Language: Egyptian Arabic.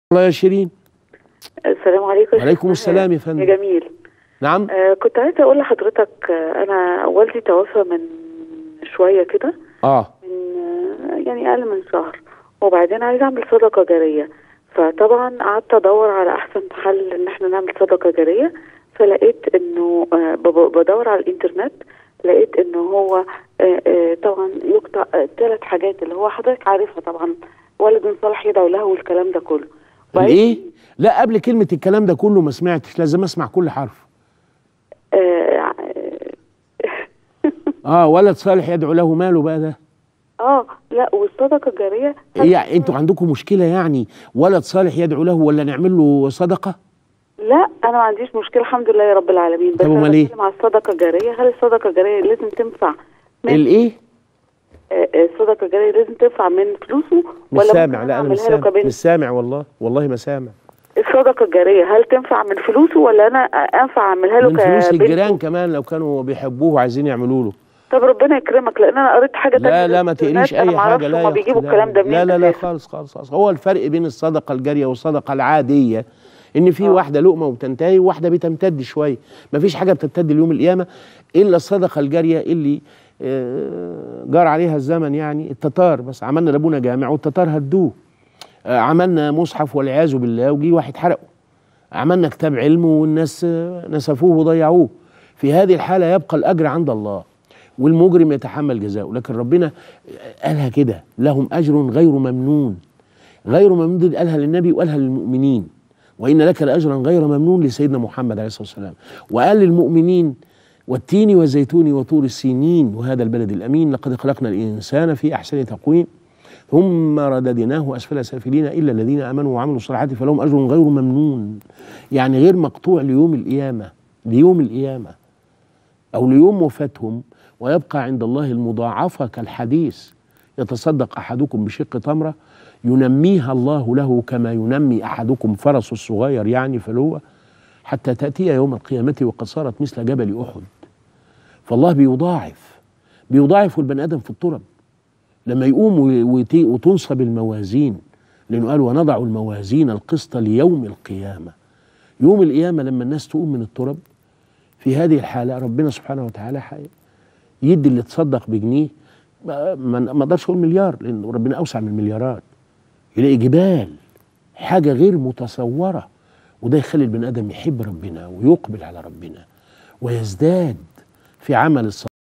الله يا شيرين السلام عليكم وعليكم السلام يا فندم. يا جميل نعم آه كنت عايزه اقول لحضرتك آه انا والدي توفى من شويه كده اه من آه يعني اقل من شهر وبعدين عايزه اعمل صدقه جاريه فطبعا قعدت ادور على احسن حل ان احنا نعمل صدقه جاريه فلقيت انه آه بب- بدور على الانترنت لقيت انه هو آه آه طبعا يقطع ثلاث حاجات اللي هو حضرتك عارفها طبعا ولد صالح يدعو له والكلام ده كله وبعدين- الايه لا قبل كلمه الكلام ده كله ما سمعتش لازم اسمع كل حرف آه اه ولد صالح يدعو له ماله بقى ده اه لا والصدقه الجاريه إيه يعني انتوا عندكم مشكله يعني ولد صالح يدعو له ولا نعمل له صدقه لا انا ما عنديش مشكله الحمد لله يا رب العالمين بس طب انا أمال إيه؟ بتكلم على الصدقه الجاريه هل الصدقه الجاريه لازم تنفع من الايه آه، آه، الصدقه الجاريه لازم تنفع من فلوسه مش ولا سامع ممكن لا انا مش اعملها له سامع كبنت مش سامع والله والله ما سامع الصدقه الجاريه هل تنفع من فلوسه ولا انا انفع اعملها له من فلوس كبنت الجيران كمان لو كانوا بيحبوه وعايزين يعملوا له طب ربنا يكرمك لان انا قريت حاجه تانية لا لا ما في الإنترنت، تقريش انا اي ما حاجه اعرفش لا هما يا بيجيبوا لا الكلام ده منين لا لا لا أساساً. خالص خالص خالص هو الفرق بين الصدقه الجاريه والصدقه العاديه ان في واحده لقمه وبتنتهي وواحده بتمتد شويه ما فيش حاجه بتمتد ليوم القيامه الا الصدقه الجاريه اللي آه، جار عليها الزمن يعني التتار بس عملنا لابونا جامع والتتار هدوه آه، عملنا مصحف والعياذ بالله وجي واحد حرقه عملنا كتاب علم والناس آه، نسفوه وضيعوه في هذه الحالة يبقى الأجر عند الله والمجرم يتحمل جزاؤه لكن ربنا قالها كده لهم أجر غير ممنون غير ممنون دي قالها للنبي وقالها للمؤمنين وإن لك لأجرا غير ممنون لسيدنا محمد عليه الصلاة والسلام وقال للمؤمنين والتين والزيتون وطور السينين وهذا البلد الأمين لقد خلقنا الإنسان في أحسن تقويم ثم رددناه أسفل سافلين إلا الذين آمنوا وعملوا الصالحات فلهم أجر غير ممنون يعني غير مقطوع ليوم القيامة ليوم القيامة أو ليوم وفاتهم ويبقى عند الله المضاعفة كالحديث يتصدق أحدكم بشق تمرة ينميها الله له كما ينمي أحدكم فرس الصغير يعني فلوة حتى تأتي يوم القيامة وقد صارت مثل جبل أحد فالله بيضاعف بيضاعف البني آدم في الترب لما يقوم ويت- وتنصب الموازين لأنه قال ونضع الموازين القسط ليوم القيامة يوم القيامة لما الناس تقوم من الترب في هذه الحالة ربنا سبحانه وتعالى حي يدي اللي تصدق بجنيه ما ما- ما اقدرش اقول مليار لان ربنا اوسع من المليارات يلاقي جبال حاجه غير متصوره وده يخلي البني ادم يحب ربنا ويقبل على ربنا ويزداد في عمل الصالح